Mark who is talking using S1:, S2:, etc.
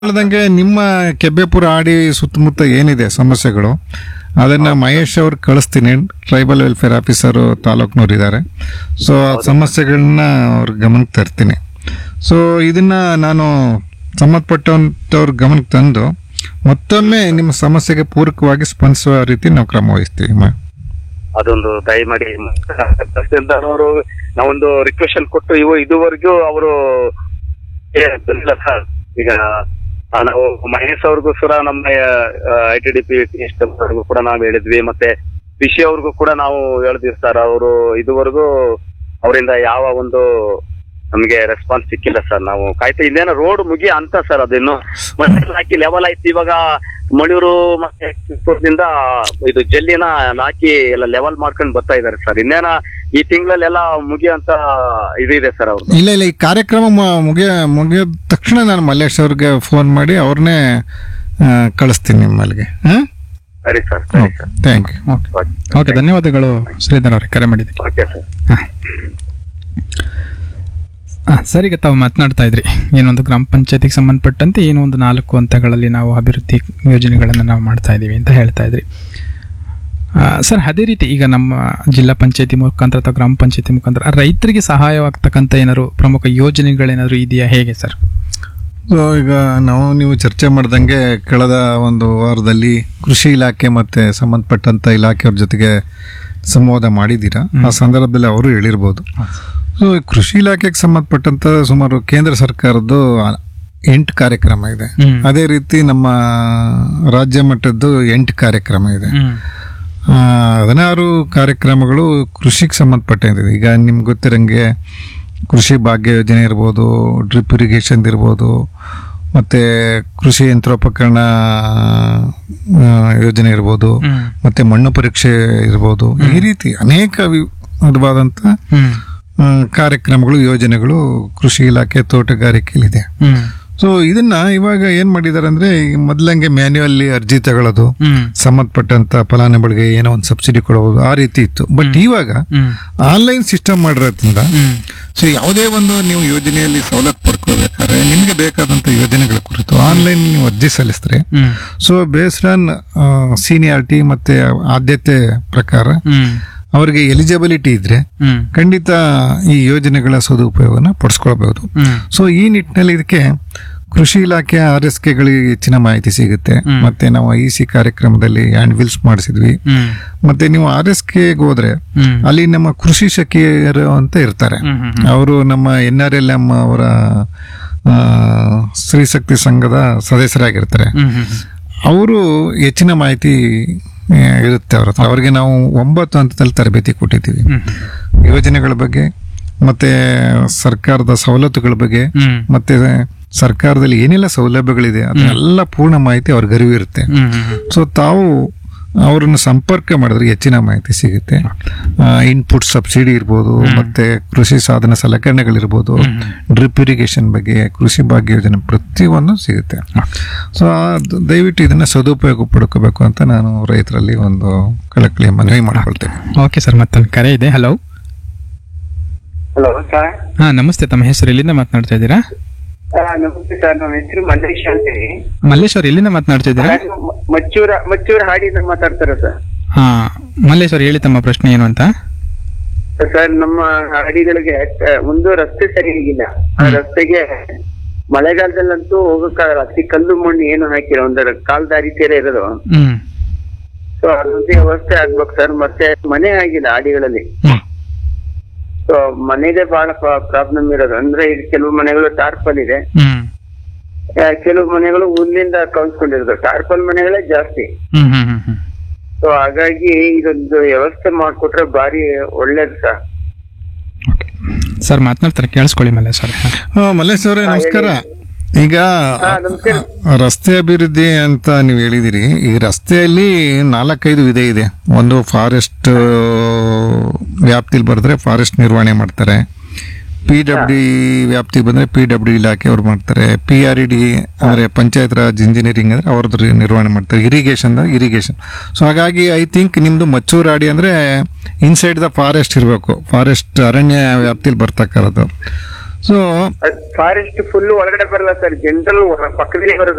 S1: ಹೇಳ್ದಂಗೆ ನಿಮ್ಮ ಕೆಬ್ಬೆಪುರ ಆಡಿ ಸುತ್ತಮುತ್ತ ಏನಿದೆ ಸಮಸ್ಯೆಗಳು ಅದನ್ನ ಮಹೇಶ್ ಅವ್ರು ಕಳಿಸ್ತೀನಿ ಟ್ರೈಬಲ್ ವೆಲ್ಫೇರ್ ಆಫೀಸರು ತಾಲೂಕ್ನವ್ರು ಇದ್ದಾರೆ ಸೊ ಆ ಸಮಸ್ಯೆಗಳನ್ನ ಅವ್ರ ಗಮನಕ್ಕೆ ತರ್ತೀನಿ ಸೊ ಇದನ್ನ ನಾನು ಸಂಬಂಧಪಟ್ಟಂತವ್ರ ಗಮನಕ್ಕೆ ತಂದು ಮತ್ತೊಮ್ಮೆ ನಿಮ್ಮ ಸಮಸ್ಯೆಗೆ ಪೂರಕವಾಗಿ ಸ್ಪಂದಿಸುವ ರೀತಿ ನಾವು ಕ್ರಮ ವಹಿಸ್ತೀವಿ ಮ-
S2: ಅದೊಂದು ದಯಮಾಡಿ ತಹಸೀಲ್ದಾರ್ ಅವರು ನಾವೊಂದು ರಿಕ್ವೆಷನ್ ಕೊಟ್ಟು ಇವು ಇದುವರೆಗೂ ಅವರು ಬಂದಿಲ್ಲ ಸರ್ ಈಗ ಆ, ನಾವು ಮಹೇಶ್ ಅವ್ರಿಗೂ ಸುರ ನಮ್ಮ ಐ ಟಿ ಡಿ ಪಿ ಅವ್ರಿಗೂ ಕೂಡ ನಾವು ಹೇಳಿದ್ವಿ ಮತ್ತೆ ವಿಷಯ ಅವ್ರಿಗೂ ಕೂಡ ನಾವು ಹೇಳಿದ್ವಿ ಸರ್ ಅವರು ಇದುವರೆಗೂ ಅವರಿಂದ ಯಾವ ಒಂದು ನಮಗೆ ರೆಸ್ಪಾನ್ಸ್ ಸಿಕ್ಕಿಲ್ಲ ಸರ್ ನಾವು ಕಾಯ್ತಾ ಇನ್ನೇನೋ ರೋಡ್ ಮುಗಿ ಅಂತ ಸರ್ ಅದಿನ್ನು ಮತ್ತೆ ಹಾಕಿ ಲೆವೆಲ್ ಆಯ್ತು ಇವಾಗ ಮಣಿಯೂರು ಮತ್ತೆ ಕಿತ್ತೂರ್ದಿಂದ ಇದು ಜಲ್ಲಿನ ಹಾಕಿ ಎಲ್ಲ ಲೆವೆಲ್ ಮಾಡ್ಕೊಂಡು ಬರ್ತಾ ಇದಾರೆ ಸರ್ ಇನ್ನೇನ ಈ ತಿಂಗಳಲ್ಲೆಲ್ಲ ಮುಗಿಯಂತ ಇದು ಇದೆ ಸರ್ ಅವ್ರು
S1: ಇಲ್ಲ ಇಲ್ಲ ಈ ಕಾರ್ಯಕ್ರಮ ಮ- ಮುಗಿಯ ಮುಗಿದ ತಕ್ಷಣ ನಾನು ಮಲ್ಲೇಶ್ ಅವ್ರಿಗೆ ಫೋನ್ ಮಾಡಿ ಅವ್ರನ್ನೇ ಆ, ಕಳಿಸ್ತೀನಿ ನಿಮ್ಮಲ್ಲಿಗೆ ಹಾಂ
S2: ಸರಿ ಸರ್ ಸರಿ sir
S1: thank you
S3: okay okay ಧನ್ಯವಾದಗಳು ಶ್ರೀಧರ್ ಅವರೇ ಕರೆ ಮಾಡಿದ್ದೀವಿ
S2: ಓಕೆ ಸರ್
S3: ಹಾಂ ಸರ್ ಈಗ ತಾವು ಮಾತನಾಡ್ತಾ ಇದ್ರಿ ಏನೊಂದು ಗ್ರಾಮ ಪಂಚಾಯತಿಗೆ ಸಂಬಂಧಪಟ್ಟಂತೆ ಏನೋ ಒಂದು ನಾಲ್ಕು ಹಂತಗಳಲ್ಲಿ ನಾವು ಅಭಿವೃದ್ಧಿ ಯೋಜನೆಗಳನ್ನು ನಾವು ಮಾಡ್ತಾ ಇದ್ದೀವಿ ಅಂತ ಹೇಳ್ತಾ ಇದ್ರಿ ಆ, ಸರ್ ಅದೇ ರೀತಿ ಈಗ ನಮ್ಮ ಜಿಲ್ಲಾ ಪಂಚಾಯತಿ ಮುಖಾಂತರ ಅಥವಾ ಗ್ರಾಮ ಪಂಚಾಯತಿ ಮುಖಾಂತರ ರೈತರಿಗೆ ಸಹಾಯವಾಗ್ತಕ್ಕಂಥ ಏನಾದ್ರು ಪ್ರಮುಖ ಯೋಜನೆಗಳೇನಾದ್ರು ಇದೆಯಾ ಹೇಗೆ ಸರ್
S1: ಸೊ ಈಗ ನಾವು ನೀವು ಚರ್ಚೆ ಮಾಡ್ದಂಗೆ ಕಳೆದ ಒಂದು ವಾರದಲ್ಲಿ ಕೃಷಿ ಇಲಾಖೆ ಮತ್ತೆ ಸಂಬಂಧಪಟ್ಟಂತ ಇಲಾಖೆಯವ್ರ ಜೊತೆಗೆ ಸಂವಾದ ಮಾಡಿದ್ದೀರಾ ಆ ಸಂದರ್ಭದಲ್ಲಿ ಅವರು ಹೇಳಿರ್ಬೋದು ಸೊ ಈ ಕೃಷಿ ಇಲಾಖೆಗೆ ಸಂಬಂಧಪಟ್ಟಂತ ಸುಮಾರು ಕೇಂದ್ರ ಸರ್ಕಾರದ್ದು ಎಂಟು ಕಾರ್ಯಕ್ರಮ ಇದೆ
S3: ಹ್ಮ್.
S1: ಅದೇ ರೀತಿ ನಮ್ಮ ರಾಜ್ಯ ಮಟ್ಟದ್ದು ಎಂಟು ಕಾರ್ಯಕ್ರಮ ಇದೆ
S3: ಹ್ಮ್
S1: ಆ, ಹದಿನಾರು ಕಾರ್ಯಕ್ರಮಗಳು ಕೃಷಿಗೆ ಸಂಬಂಧಪಟ್ಟಿದೆ ಈಗ ನಿಮ್ಗೆ ಗೊತ್ತಿರಂಗೆ ಕೃಷಿ ಭಾಗ್ಯ ಯೋಜನೆ ಇರ್ಬೋದು ಡ್ರಿಪ್ ಇರಿಗೇಷನ್ ಇರ್ಬೋದು ಮತ್ತೆ ಕೃಷಿ ಯಂತ್ರೋಪಕರಣ ಆ, ಯೋಜನೆ ಇರ್ಬೋದು
S3: ಹ್ಮ್.
S1: ಮತ್ತೆ ಮಣ್ಣು ಪರೀಕ್ಷೆ ಇರ್ಬೋದು ಈ ರೀತಿ ಅನೇಕ ವಿಧವಾದಂಥ
S3: ಹ್ಮ್
S1: ಆ, ಕಾರ್ಯಕ್ರಮಗಳು ಯೋಜನೆಗಳು ಕೃಷಿ ಇಲಾಖೆ ತೋಟಗಾರಿಕೆಯಲ್ಲಿದೆ
S3: ಹ್ಮ್
S1: ಸೊ ಇದನ್ನ ಇವಾಗ ಏನ್ ಮಾಡಿದ್ದಾರೆ ಅಂದ್ರೆ ಈ ಮೊದ್ಲಂಗೆ ಮ್ಯಾನ್ಯುವಲ್ಲಿ ಅರ್ಜಿ ತಗೊಳ್ಳೋದು
S3: ಹ್ಮ್
S1: ಸಂಬಂಧಪಟ್ಟಂತ ಫಲಾನುಭವಿಗಳಿಗೆ ಏನೋ ಒಂದು ಸಬ್ಸಿಡಿ ಕೊಡಬಹುದು ಆ ರೀತಿ ಇತ್ತು ಬಟ್ ಇವಾಗ
S3: ಹ್ಮ್
S1: ಆನ್ಲೈನ್ ಸಿಸ್ಟಮ್ ಮಾಡಿರೋದ್ರಿಂದ
S3: ಹ್ಮ್
S1: ಸೊ ಯಾವುದೇ ಒಂದು ನೀವು ಯೋಜನೆಯಲ್ಲಿ ಸವಲತ್ತು ಪಡ್ಕೋಬೇಕಾದ್ರೆ ನಿಮಗೆ ಬೇಕಾದಂತ ಯೋಜನೆಗಳ ಕುರಿತು ಆನ್ಲೈನ್ ನೀವು ಅರ್ಜಿ ಸಲ್ಲಿಸಿದ್ರೆ
S3: hmm
S1: so based on seniority ಮತ್ತೆ ಆದ್ಯತೆ ಪ್ರಕಾರ
S3: ಹ್ಮ್
S1: ಅವರಿಗೆ ಎಲಿಜಿಬಿಲಿಟಿ ಇದ್ರೆ
S3: ಹ್ಮ್
S1: ಖಂಡಿತ ಈ ಯೋಜನೆಗಳ ಸದುಪಯೋಗನ ಪಡಿಸ್ಕೊಳ್ಬಹುದು
S3: ಹ್ಮ್
S1: ಸೊ ಈ ನಿಟ್ಟಿನಲ್ಲಿ ಇದಕ್ಕೆ ಕೃಷಿ ಇಲಾಖೆ ಆರ್ ಎಸ್ ಕೆಗಳಿಗೆ ಹೆಚ್ಚಿನ ಮಾಹಿತಿ ಸಿಗುತ್ತೆ
S3: ಹ್ಮ್.
S1: ಮತ್ತೆ ನಾವು ಐ ಸಿ ಕಾರ್ಯಕ್ರಮದಲ್ಲಿ ಹ್ಯಾಂಡ್ ವಿಲ್ಸ್ ಮಾಡಿಸಿದ್ವಿ
S3: ಹ್ಮ್
S1: ಮತ್ತೆ ನೀವು ಆರ್ ಎಸ್ ಕೆಗೆ ಹೋದ್ರೆ
S3: ಹ್ಮ್
S1: ಅಲ್ಲಿ ನಮ್ಮ ಕೃಷಿ ಸಖಿಯರು ಅಂತ ಇರ್ತಾರೆ
S3: ಹ್ಮ್ ಹ್ಮ್
S1: ಅವರು ನಮ್ಮ ಎನ್ ಆರ್ ಎಲ್ ಎಂ ಅವರ ಆ, ಸ್ತ್ರೀಶಕ್ತಿ ಸಂಘದ ಸದಸ್ಯರಾಗಿರ್ತಾರೆ
S3: ಹ್ಮ್ ಹ್ಮ್
S1: ಅವರು ಹೆಚ್ಚಿನ ಮಾಹಿತಿ ಆ, ಇರುತ್ತೆ ಅವ್ರ ಹತ್ರ ಅವ್ರಿಗೆ ನಾವು ಒಂಬತ್ತು ಹಂತದಲ್ಲಿ ತರಬೇತಿ ಕೊಟ್ಟಿದ್ದೀವಿ
S3: ಹ್ಮ್
S1: ಯೋಜನೆಗಳ ಬಗ್ಗೆ ಮತ್ತೆ ಸರ್ಕಾರದ ಸವಲತ್ತುಗಳ ಬಗ್ಗೆ
S3: ಹ್ಮ್
S1: ಮತ್ತೆ ಸರ್ಕಾರದಲ್ಲಿ ಏನೆಲ್ಲ ಸೌಲಭ್ಯಗಳಿದೆ ಅದನ್ನೆಲ್ಲ ಪೂರ್ಣ ಮಾಹಿತಿ ಅವ್ರಿಗೆ ಅರಿವು ಇರುತ್ತೆ
S3: ಹ್ಮ್ ಹ್ಮ್
S1: ಸೊ ತಾವು ಅವರನ್ನು ಸಂಪರ್ಕ ಮಾಡಿದ್ರೆ ಹೆಚ್ಚಿನ ಮಾಹಿತಿ ಸಿಗುತ್ತೆ ಇನ್ಪುಟ್ ಸಬ್ಸಿಡಿ ಇರ್ಬೋದು ಮತ್ತೆ ಕೃಷಿ ಸಾಧನ ಸಲಕರಣೆಗಳಿರ್ಬೋದು ಡ್ರಿಪ್ ಇರಿಗೇಷನ್ ಬಗ್ಗೆ ಕೃಷಿ ಭಾಗ್ಯ ಯೋಜನೆ ಪ್ರತಿಯೊಂದು ಸಿಗುತ್ತೆ ಸೊ ದಯವಿಟ್ಟು ಇದನ್ನ ಸದುಪಯೋಗ ಪಡ್ಕೋಬೇಕು ಅಂತ ನಾನು ರೈತರಲ್ಲಿ ಒಂದು ಕಳಕಳಿ ಮನವಿ ಮಾಡ್ಕೊಳ್ತೇನೆ
S3: ಓಕೆ ಸರ್ ಮತ್ತೊಂದು ಕರೆ ಇದೆ ಹಲೋ
S4: ಹಲೋ ಸರ್
S3: ಹಾ ನಮಸ್ತೆ ತಮ್ಮ ಹೆಸರು ಎಲ್ಲಿಂದ ಮಾತನಾಡ್ತಾ ಇದ್ದೀರಾ
S4: ನಮಸ್ತೆ ಸರ್ ನಮ್ಮ ಹೆಸರು ಮಲ್ಲೇಶ್ ಅಂತೇಳಿ
S3: ಮಲ್ಲೇಶ್ ಅವ್ರು ಎಲ್ಲಿಂದ ಮಾತನಾಡ್ತಾ ಇದ್ದೀರಾ
S4: ನಾನು ಮ- ಮಚ್ಚೂರ ಮಚ್ಚೂರ ಹಾಡಿಯಿಂದ ಮಾತಾಡ್ತಾರೆ ಸರ್
S3: ಹಾ ಮಲ್ಲೇಶ್ ಅವ್ರು ಹೇಳಿ ತಮ್ಮ ಪ್ರಶ್ನೆ ಏನು ಅಂತ
S4: ಸರ್ ನಮ್ಮ ಹಾಡಿಗಳಿಗೆ ಆ, ಒಂದು ರಸ್ತೆ ಸರಿಯಾಗಿಲ್ಲ ಆ ರಸ್ತೆಗೆ ಮಳೆಗಾಲದಲ್ಲಂತೂ ಹೋಗಕ್ಕಾಗಲ್ಲ ಅತಿ ಕಲ್ಲು ಮಣ್ಣು ಏನು ಹಾಕಿಲ್ಲ ಒಂದು ಕಾಲ್ ದಾರಿ ತೀರ ಇರೋದು
S3: ಹ್ಮ್
S4: ಸೊ ಅದೊಂದು ವ್ಯವಸ್ಥೆ ಆಗ್ಬೇಕು ಸರ್ ಮತ್ತೆ ಮನೆ ಆಗಿಲ್ಲ ಹಾಡಿಗಳಲ್ಲಿ
S3: ಹ್ಮ್
S4: ಸೊ ಮನೆಗೆ ಬಹಳ ಪ್ರಾಬ್ಲಮ್ ಇರೋದು ಅಂದ್ರೆ ಈಗ ಕೆಲವು ಮನೆಗಳು ಟಾರ್ಪಲ್ ಇದೆ
S3: ಹ್ಮ್
S4: ಆ, ಕೆಲವು ಮನೆಗಳು ಹುಲ್ಲಿಂದ ಕೌನ್ಸ್ಕೊಂಡಿರೋದು ಟಾರ್ಪಲ್ ಮನೆಗಳೇ ಜಾಸ್ತಿ
S3: ಹ್ಮ್ ಹ್ಮ್ ಹ್ಮ್ ಹ್ಮ್
S4: ಸೊ ಹಾಗಾಗಿ ಇದೊಂದು ವ್ಯವಸ್ಥೆ ಮಾಡ್ಕೊಟ್ರೆ ಬಾರಿ ಒಳ್ಳೇದು ಸರ್
S3: ಓಕೆ ಸರ್ ಮಾತನಾಡ್ತಾರೆ ಕೇಳಿಸ್ಕೊಳ್ಳಿ ಮಲ್ಲೇಶ್ ಅವ್ರೆ ಹಾ.
S1: ಆ, ಮಲ್ಲೇಶ್ ಅವರೇ ನಮಸ್ಕಾರ ಈಗ
S4: ಹಾ, ನಮಸ್ಕಾರ.
S1: ರಸ್ತೆ ಅಭಿವೃದ್ಧಿ ಅಂತ ನೀವು ಹೇಳಿದಿರಿ ಈ ರಸ್ತೆಯಲ್ಲಿ ನಾಲ್ಕೈದು ವಿಧ ಇದೆ ಒಂದು ಫಾರೆಸ್ಟ್ ವ್ಯಾಪ್ತಿಲಿ ಬರೆದ್ರೆ ಫಾರೆಸ್ಟ್ ನಿರ್ವಹಣೆ ಮಾಡ್ತಾರೆ ಪಿ ಡಬ್ಲ್ಯೂ ವ್ಯಾಪ್ತಿ ಬಂದ್ರೆ ಪಿ ಡಬ್ಲ್ಯೂ ಇಲಾಖೆ ಅವ್ರು ಮಾಡ್ತಾರೆ ಪಿ ಆರ್ ಇ ಡಿ ಅಂದ್ರೆ ಪಂಚಾಯತ್ ರಾಜ್ ಇಂಜಿನಿಯರಿಂಗ್ ಅಂದ್ರೆ ಅವ್ರದ್ದು ನಿರ್ವಹಣೆ ಮಾಡ್ತಾರೆ ಇರಿಗೇಷನ್ ಇರಿಗೇಷನ್ ಸೊ ಹಾಗಾಗಿ ಐ ಥಿಂಕ್ ನಿಮ್ದು ಮಚ್ಚೂರಾಡಿ ಅಂದ್ರೆ ಇನ್ಸೈಡ್ ದ ಫಾರೆಸ್ಟ್ ಇರಬೇಕು ಫಾರೆಸ್ಟ್ ಅರಣ್ಯ ವ್ಯಾಪ್ತಿಲಿ ಬರ್ತಕ್ಕಂಥದ್ದು ಸೊ
S4: ಫಾರೆಸ್ಟ್ ಫುಲ್ ಒಳಗಡೆ ಬರಲ್ಲ ಸರ್ ಜನರಲ್ ಪಕ್ಕದಲ್ಲಿ ಬರೋದು